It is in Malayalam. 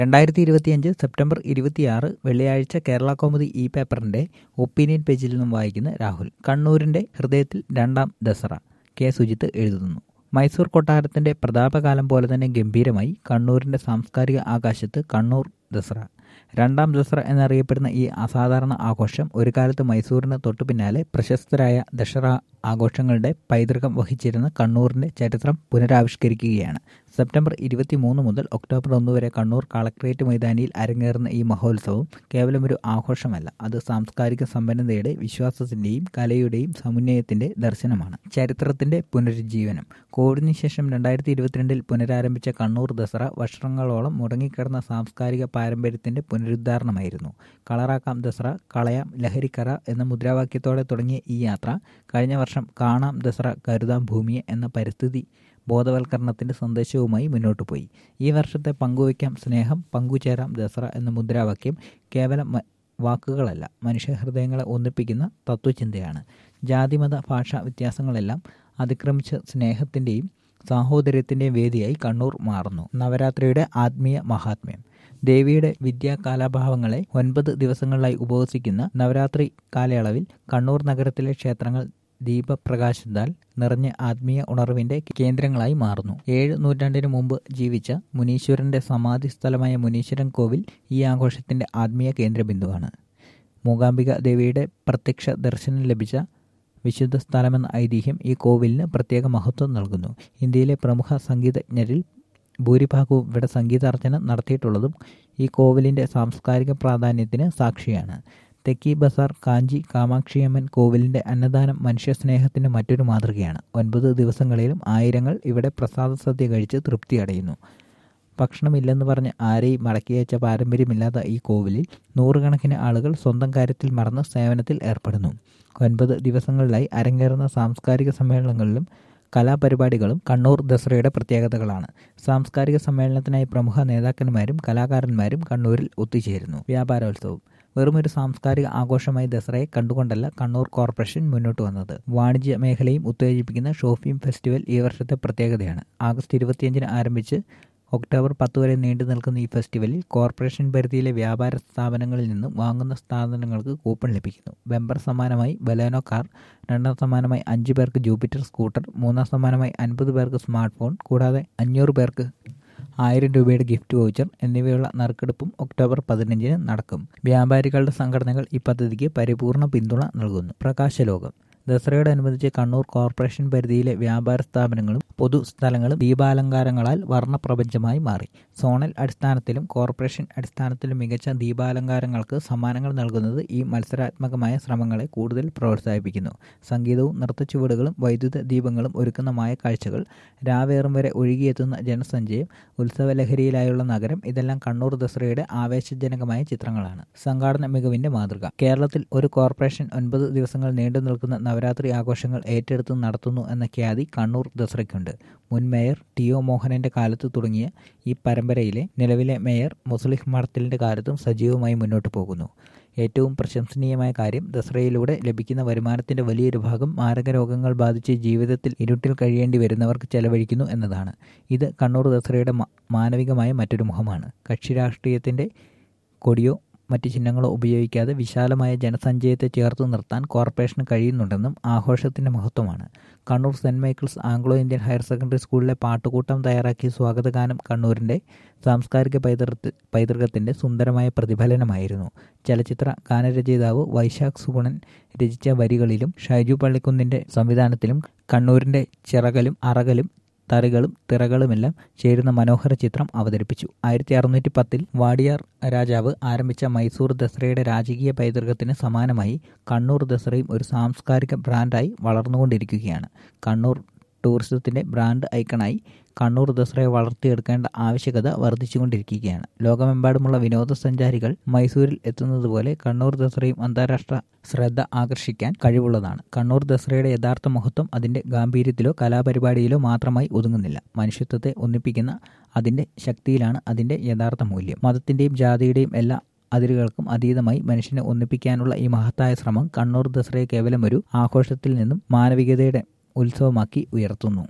രണ്ടായിരത്തി ഇരുപത്തിയഞ്ച് സെപ്റ്റംബർ ഇരുപത്തിയാറ് വെള്ളിയാഴ്ച കേരള കൗമുദി ഇ പേപ്പറിന്റെ ഒപ്പീനിയൻ പേജിൽ നിന്നും വായിക്കുന്ന രാഹുൽ കണ്ണൂരിന്റെ ഹൃദയത്തിൽ രണ്ടാം ദസറ കെ സുജിത്ത് എഴുതുന്നു മൈസൂർ കൊട്ടാരത്തിന്റെ പ്രതാപകാലം പോലെ തന്നെ ഗംഭീരമായി കണ്ണൂരിന്റെ സാംസ്കാരിക ആകാശത്ത് കണ്ണൂർ ദസറ രണ്ടാം ദസറ എന്നറിയപ്പെടുന്ന ഈ അസാധാരണ ആഘോഷം ഒരു കാലത്ത് മൈസൂരിന് തൊട്ടു പിന്നാലെ പ്രശസ്തരായ ദസറ ആഘോഷങ്ങളുടെ പൈതൃകം വഹിച്ചിരുന്ന കണ്ണൂരിന്റെ ചരിത്രം പുനരാവിഷ്കരിക്കുകയാണ് സെപ്റ്റംബർ ഇരുപത്തിമൂന്ന് മുതൽ ഒക്ടോബർ ഒന്ന് വരെ കണ്ണൂർ കളക്ട്രേറ്റ് മൈതാനിയിൽ അരങ്ങേറുന്ന ഈ മഹോത്സവം കേവലം ഒരു ആഘോഷമല്ല അത് സാംസ്കാരിക സമ്പന്നതയുടെ വിശ്വാസത്തിന്റെയും കലയുടെയും സമന്വയത്തിന്റെ ദർശനമാണ് ചരിത്രത്തിന്റെ പുനരുജ്ജീവനം കോവിഡിന് ശേഷം രണ്ടായിരത്തി ഇരുപത്തിരണ്ടിൽ പുനരാരംഭിച്ച കണ്ണൂർ ദസറ വർഷങ്ങളോളം മുടങ്ങിക്കിടന്ന സാംസ്കാരിക പാരമ്പര്യത്തിന്റെ പുനരുദ്ധാരണമായിരുന്നു കളറാക്കാം ദസറ കളയാം ലഹരിക്കറ എന്ന മുദ്രാവാക്യത്തോടെ തുടങ്ങിയ ഈ യാത്ര കഴിഞ്ഞ വർഷം കാണാം ദസറ കരുതാം ഭൂമിയെ എന്ന പരിസ്ഥിതി ബോധവൽക്കരണത്തിന്റെ സന്ദേശവുമായി മുന്നോട്ടു പോയി ഈ വർഷത്തെ പങ്കുവയ്ക്കാം സ്നേഹം പങ്കുചേരാം ദസറ എന്ന മുദ്രാവാക്യം കേവലം വാക്കുകളല്ല മനുഷ്യഹൃദയങ്ങളെ ഒന്നിപ്പിക്കുന്ന തത്വചിന്തയാണ് ജാതിമത ഭാഷാ വ്യത്യാസങ്ങളെല്ലാം അതിക്രമിച്ച സ്നേഹത്തിന്റെയും സാഹോദര്യത്തിന്റെയും വേദിയായി കണ്ണൂർ മാറുന്നു നവരാത്രിയുടെ ആത്മീയ മഹാത്മ്യം ദേവിയുടെ വിദ്യാ കാലാഭാവങ്ങളെ ഒൻപത് ദിവസങ്ങളിലായി ഉപവസിക്കുന്ന നവരാത്രി കാലയളവിൽ കണ്ണൂർ നഗരത്തിലെ ക്ഷേത്രങ്ങൾ ദീപപ്രകാശത്താൽ നിറഞ്ഞ ആത്മീയ ഉണർവിന്റെ കേന്ദ്രങ്ങളായി മാറുന്നു ഏഴ് നൂറ്റാണ്ടിനു മുമ്പ് ജീവിച്ച മുനീശ്വരന്റെ സമാധി സ്ഥലമായ മുനീശ്വരൻ കോവിൽ ഈ ആഘോഷത്തിന്റെ ആത്മീയ കേന്ദ്രബിന്ദുവാണ് മൂകാംബിക ദേവിയുടെ പ്രത്യക്ഷ ദർശനം ലഭിച്ച വിശുദ്ധ സ്ഥലമെന്ന ഐതിഹ്യം ഈ കോവിലിന് പ്രത്യേക മഹത്വം നൽകുന്നു ഇന്ത്യയിലെ പ്രമുഖ സംഗീതജ്ഞരിൽ ഭൂരിഭാഗവും ഇവിടെ സംഗീതാർച്ചന നടത്തിയിട്ടുള്ളതും ഈ കോവിലിന്റെ സാംസ്കാരിക പ്രാധാന്യത്തിന് സാക്ഷിയാണ് തെക്കി ബസാർ കാഞ്ചി കാമാക്ഷിയമ്മൻ കോവിലിന്റെ അന്നദാനം മനുഷ്യസ്നേഹത്തിന്റെ മറ്റൊരു മാതൃകയാണ് ഒൻപത് ദിവസങ്ങളിലും ആയിരങ്ങൾ ഇവിടെ പ്രസാദ സദ്യ കഴിച്ച് തൃപ്തി അടയുന്നു ഭക്ഷണമില്ലെന്ന് പറഞ്ഞ് ആരെയും മടക്കിയച്ച പാരമ്പര്യമില്ലാത്ത ഈ കോവിലിൽ നൂറുകണക്കിന് ആളുകൾ സ്വന്തം കാര്യത്തിൽ മറന്ന് സേവനത്തിൽ ഏർപ്പെടുന്നു ഒൻപത് ദിവസങ്ങളിലായി അരങ്ങേറുന്ന സാംസ്കാരിക സമ്മേളനങ്ങളിലും കലാപരിപാടികളും കണ്ണൂർ ദസറയുടെ പ്രത്യേകതകളാണ് സാംസ്കാരിക സമ്മേളനത്തിനായി പ്രമുഖ നേതാക്കന്മാരും കലാകാരന്മാരും കണ്ണൂരിൽ ഒത്തുചേരുന്നു വ്യാപാരോത്സവം വെറുമൊരു സാംസ്കാരിക ആഘോഷമായി ദസറയെ കണ്ടുകൊണ്ടല്ല കണ്ണൂർ കോർപ്പറേഷൻ മുന്നോട്ട് വന്നത് വാണിജ്യ മേഖലയും ഉത്തേജിപ്പിക്കുന്ന ഷോപ്പിംഗ് ഫെസ്റ്റിവൽ ഈ വർഷത്തെ പ്രത്യേകതയാണ് ആഗസ്റ്റ് ഇരുപത്തിയഞ്ചിന് ആരംഭിച്ച് ഒക്ടോബർ പത്ത് വരെ നീണ്ടു നിൽക്കുന്ന ഈ ഫെസ്റ്റിവലിൽ കോർപ്പറേഷൻ പരിധിയിലെ വ്യാപാര സ്ഥാപനങ്ങളിൽ നിന്നും വാങ്ങുന്ന സ്ഥാപനങ്ങൾക്ക് കൂപ്പൺ ലഭിക്കുന്നു ബെമ്പർ സമ്മാനമായി ബലേനോ കാർ രണ്ടാം സമ്മാനമായി അഞ്ചു പേർക്ക് ജൂപ്പിറ്റർ സ്കൂട്ടർ മൂന്നാം സമ്മാനമായി അൻപത് പേർക്ക് സ്മാർട്ട് ഫോൺ കൂടാതെ അഞ്ഞൂറ് പേർക്ക് ആയിരം രൂപയുടെ ഗിഫ്റ്റ് വൗച്ചർ എന്നിവയുള്ള നറുക്കെടുപ്പും ഒക്ടോബർ പതിനഞ്ചിന് നടക്കും വ്യാപാരികളുടെ സംഘടനകൾ ഈ പദ്ധതിക്ക് പരിപൂർണ പിന്തുണ നൽകുന്നു പ്രകാശലോകം ദസറയോടനുബന്ധിച്ച് കണ്ണൂർ കോർപ്പറേഷൻ പരിധിയിലെ വ്യാപാര സ്ഥാപനങ്ങളും പൊതുസ്ഥലങ്ങളും ദീപാലങ്കാരങ്ങളാൽ വർണ്ണപ്രപഞ്ചമായി മാറി സോണൽ അടിസ്ഥാനത്തിലും കോർപ്പറേഷൻ അടിസ്ഥാനത്തിലും മികച്ച ദീപാലങ്കാരങ്ങൾക്ക് സമ്മാനങ്ങൾ നൽകുന്നത് ഈ മത്സരാത്മകമായ ശ്രമങ്ങളെ കൂടുതൽ പ്രോത്സാഹിപ്പിക്കുന്നു സംഗീതവും നൃത്തച്ചുവടുകളും വൈദ്യുത ദീപങ്ങളും ഒരുക്കുന്ന മായ കാഴ്ചകൾ രാവേറും വരെ ഒഴുകിയെത്തുന്ന ജനസഞ്ചയം ഉത്സവലഹരിയിലായുള്ള നഗരം ഇതെല്ലാം കണ്ണൂർ ദസറയുടെ ആവേശജനകമായ ചിത്രങ്ങളാണ് സംഘാടന മികവിന്റെ മാതൃക കേരളത്തിൽ ഒരു കോർപ്പറേഷൻ ഒൻപത് ദിവസങ്ങൾ നീണ്ടു നിൽക്കുന്ന നവരാത്രി ആഘോഷങ്ങൾ ഏറ്റെടുത്ത് നടത്തുന്നു എന്ന ഖ്യാതി കണ്ണൂർ ദസറയ്ക്കുണ്ട് മുൻ മേയർ ടി ഒ മോഹനന്റെ കാലത്ത് തുടങ്ങിയ ഈ പരമ്പരയിലെ നിലവിലെ മേയർ മുസ്ലിം മഠത്തിലിന്റെ കാലത്തും സജീവമായി മുന്നോട്ട് പോകുന്നു ഏറ്റവും പ്രശംസനീയമായ കാര്യം ദസറയിലൂടെ ലഭിക്കുന്ന വരുമാനത്തിന്റെ വലിയൊരു ഭാഗം മാരക രോഗങ്ങൾ ബാധിച്ച് ജീവിതത്തിൽ ഇരുട്ടിൽ കഴിയേണ്ടി വരുന്നവർക്ക് ചെലവഴിക്കുന്നു എന്നതാണ് ഇത് കണ്ണൂർ ദസറയുടെ മാനവികമായ മറ്റൊരു മുഖമാണ് കക്ഷി രാഷ്ട്രീയത്തിന്റെ കൊടിയോ മറ്റ് ചിഹ്നങ്ങളോ ഉപയോഗിക്കാതെ വിശാലമായ ജനസഞ്ചയത്തെ ചേർത്ത് നിർത്താൻ കോർപ്പറേഷന് കഴിയുന്നുണ്ടെന്നും ആഘോഷത്തിന്റെ മഹത്വമാണ് Kannur saint Michael's Anglo Indian higher secondary സ്കൂളിലെ പാട്ടുകൂട്ടം തയ്യാറാക്കിയ സ്വാഗതഗാനം കണ്ണൂരിന്റെ സാംസ്കാരിക പൈതൃക പൈതൃകത്തിന്റെ സുന്ദരമായ പ്രതിഫലനമായിരുന്നു ചലച്ചിത്ര ഗാനരചയിതാവ് വൈശാഖ് സുഗുണൻ രചിച്ച വരികളിലും ഷൈജു പള്ളിക്കുന്നിന്റെ സംവിധാനത്തിലും കണ്ണൂരിന്റെ ചിറകലും അറകലും തറികളും തിറകളുമെല്ലാം ചേരുന്ന മനോഹര ചിത്രം അവതരിപ്പിച്ചു ആയിരത്തി അറുന്നൂറ്റി പത്തിൽ വാടിയാർ രാജാവ് ആരംഭിച്ച മൈസൂർ ദസറയുടെ രാജകീയ പൈതൃകത്തിന് സമാനമായി കണ്ണൂർ ദസറയും ഒരു സാംസ്കാരിക ബ്രാൻഡായി വളർന്നുകൊണ്ടിരിക്കുകയാണ് കണ്ണൂർ ടൂറിസത്തിന്റെ ബ്രാൻഡ് ഐക്കണായി കണ്ണൂർ ദസറയെ വളർത്തിയെടുക്കേണ്ട ആവശ്യകത വർദ്ധിച്ചുകൊണ്ടിരിക്കുകയാണ് ലോകമെമ്പാടുമുള്ള വിനോദസഞ്ചാരികൾ മൈസൂരിൽ എത്തുന്നതുപോലെ കണ്ണൂർ ദസറയും അന്താരാഷ്ട്ര ശ്രദ്ധ ആകർഷിക്കാൻ കഴിവുള്ളതാണ് കണ്ണൂർ ദസറയുടെ യഥാർത്ഥ മഹത്വം അതിന്റെ ഗാംഭീര്യത്തിലോ കലാപരിപാടിയിലോ മാത്രമായി ഒതുങ്ങുന്നില്ല മനുഷ്യത്വത്തെ ഒന്നിപ്പിക്കുന്ന അതിന്റെ ശക്തിയിലാണ് അതിന്റെ യഥാർത്ഥ മൂല്യം മതത്തിന്റെയും ജാതിയുടെയും എല്ലാ അതിരുകൾക്കും അതീതമായി മനുഷ്യനെ ഒന്നിപ്പിക്കാനുള്ള ഈ മഹത്തായ ശ്രമം കണ്ണൂർ ദസറയെ കേവലം ഒരു ആഘോഷത്തിൽ നിന്നും മാനവികതയുടെ ഉത്സവമാക്കി ഉയർത്തുന്നു